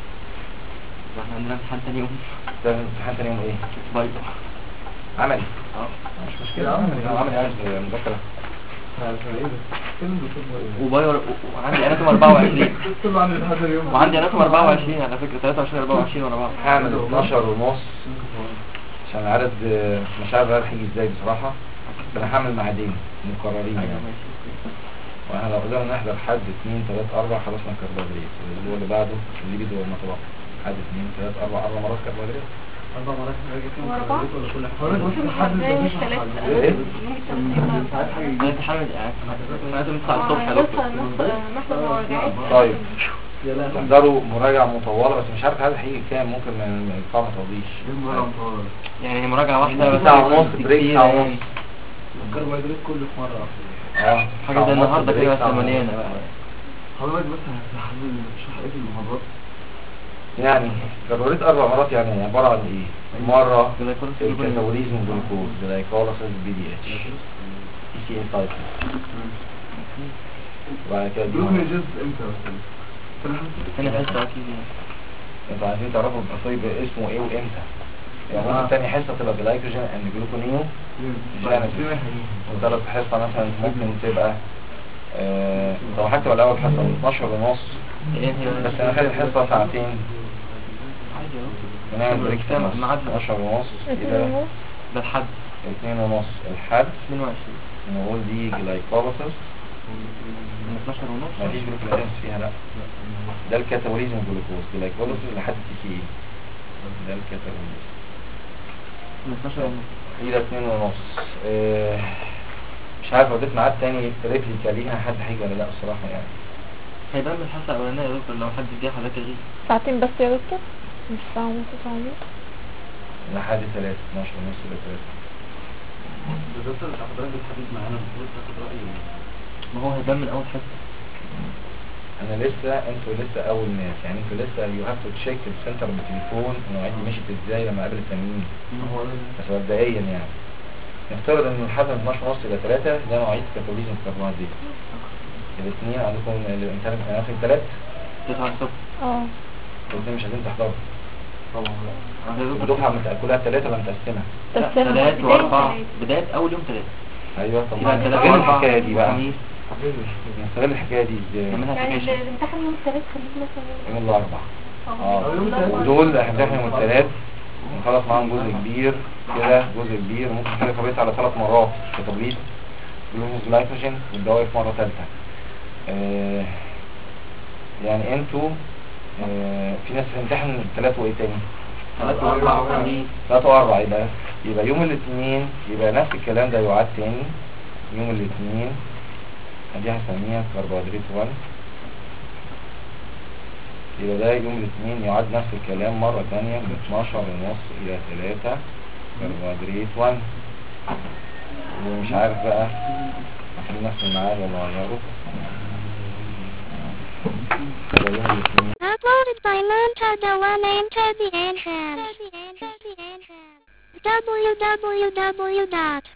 احنا عندنا امتحان تاني يوم ده امتحان تاني يوم ايه؟ بايظ عملي اه مش مشكلة عملي عملي عايز مذاكرة عشان ايه ده فين الدكتور بقى وبايو وعندي اناتوم 24 الدكتور اللي عامل هذا اليوم وعندي اناتوم 24 على فكرة 23 24 ورا بعض هعمل 12 ونص عشان العدد آه، مش عارف العدد هيجي ازاي بصراحة بس انا هعمل ميعادين مقررين ايوه يعني ماشي واحنا لو قدرنا نحضر حد 2 3 4 خلصنا كربوهيدرات الاسبوع اللي بعده اللي بيجي هو المطبخ حد 2 3 4 4 مرات كربوهيدرات اربع مرات حاجه فيهم ورا بعض؟ كربوهيدرات ولا كل حضرتك حاجه بس تحدد زي مفيش التلاتة. حاجة. ايه؟ ساعات حاجه انا جديدة. امتحان اناتوم 9 الصبح يا دكتور نحضر مراجعات طيب يا لا تحضروا مراجعة مطولة بس مش عارف العدد هيجي كام ممكن ما ما القاعة ما تقضيش ايه المرة مطولة؟ يعني هي مراجعة واحدة بس ساعة ونص بريك كتير ساعة يعني. ونص الكربوهيدرات كله في مره اه حاجة ساعة زي ونص النهاردة بريك كده بس ساعة ونص. مليانة بقى حضرتك بس هتحدد تشرح ايه في المحاضرات يعني كربونات اربع مرات يعني عباره عن ايه مره Glycolysis gluconeous. الكاتابوليزم جلوكوز جلايكوليسيس بي دي اتش اي سي ان سايكل وبعد كده دي جلوكونيجز امتى مثلا؟ سنة خمسة؟ هنا حصة اكيد يعني. انتوا عايزين تعرفوا التصويب اسمه ايه وامتى يعني ممكن تاني حصه تبقى جلايكوجين اند جلوكونيو جينيسيس وثالث حصه مثلا ممكن تبقى آه لو هتبقى الاول حصه من 12 ونص ايه هي بس انا خلي الحصه ساعتين عادي اهو ونعمل بريك في النص. ميعاد 12 ونص اتنين يبقى ونص ده الحد 2 ونص الحد 22 نقول دي جلايكوليسيس من 12 ونص مفيش جلوكوز فيها لا ده الكاتابوليزم جلوكوز جلايكوليسيس لحد تي سي اي ده الكاتابوليزم من 12 ونص الى اتنين ونص آه، مش عارف لو اديت ميعاد تاني ريبليكا ليها حد هيجي ولا لا بصراحة يعني هيبان من الحصة الأولانية يا دكتور لو حد جه حضرتك غير ساعتين بس يا دكتور مش ساعة ونص ساعة ونص لحد تلاتة 12 ونص الى تلاتة دكتور حضرتك بتحدد معانا المفروض تاخد رأي ما هو هيبان من أول حصة انا لسه انتوا لسه اول ناس يعني انتوا لسه يو هاف تو تشيك السنتر بالتليفون المواعيد دي مشيت ازاي لما قابل التمرين هو بس مبدئيا يعني نفترض ان الحد من 12 ونص الى 3 ده مواعيد كاتابوليزم كربونات دي الاثنين عندكم الانترنت في الثلاث 9 الصبح اه الاثنين مش عايزين تحضروا طبعا الدفعه مت- كلها ثلاثه ولا متقسمه لا تقسمها. ثلاث بداية وأربع ثلاث. بداية أول يوم ثلاث ايوه طب يبقى ثلاث نستغل وأربع الحكايه دي بقى وخميس نستغل الحكايه دي ازاي نعملها يعني سكاشن الامتحان يوم الثلاث خليك مثلا يوم الاربعاء اه يوم الثلاث. ودول هنمتحن يوم الثلاث ونخلص معاهم جزء كبير كده جزء كبير ممكن كده كبريت على ثلاث مرات كتبريد جلوكوز جلايكوجين والدواء في مره ثالثه آه يعني انتوا آه في ناس بتمتحن الثلاث وايه تاني ثلاث وأربع وخميس ثلاثة وأربعة يبقى يبقى يوم الاثنين يبقى نفس الكلام ده يعاد تاني يوم الاثنين دي هنسميها كربوهيدرات 1 يبقى ده يوم الاثنين يعاد نفس الكلام مرة تانية من 12 ونص إلى 3 كربوهيدرات 1 ومش عارف بقى عشان نفس الميعاد ولا غيره يبقى يوم الاثنين Uploaded by Monta Dewan into the entrance. www.1ain.net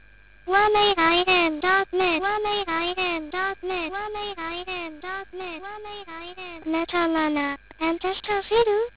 1ain.net 1ain.net Metalana. And Testafidu.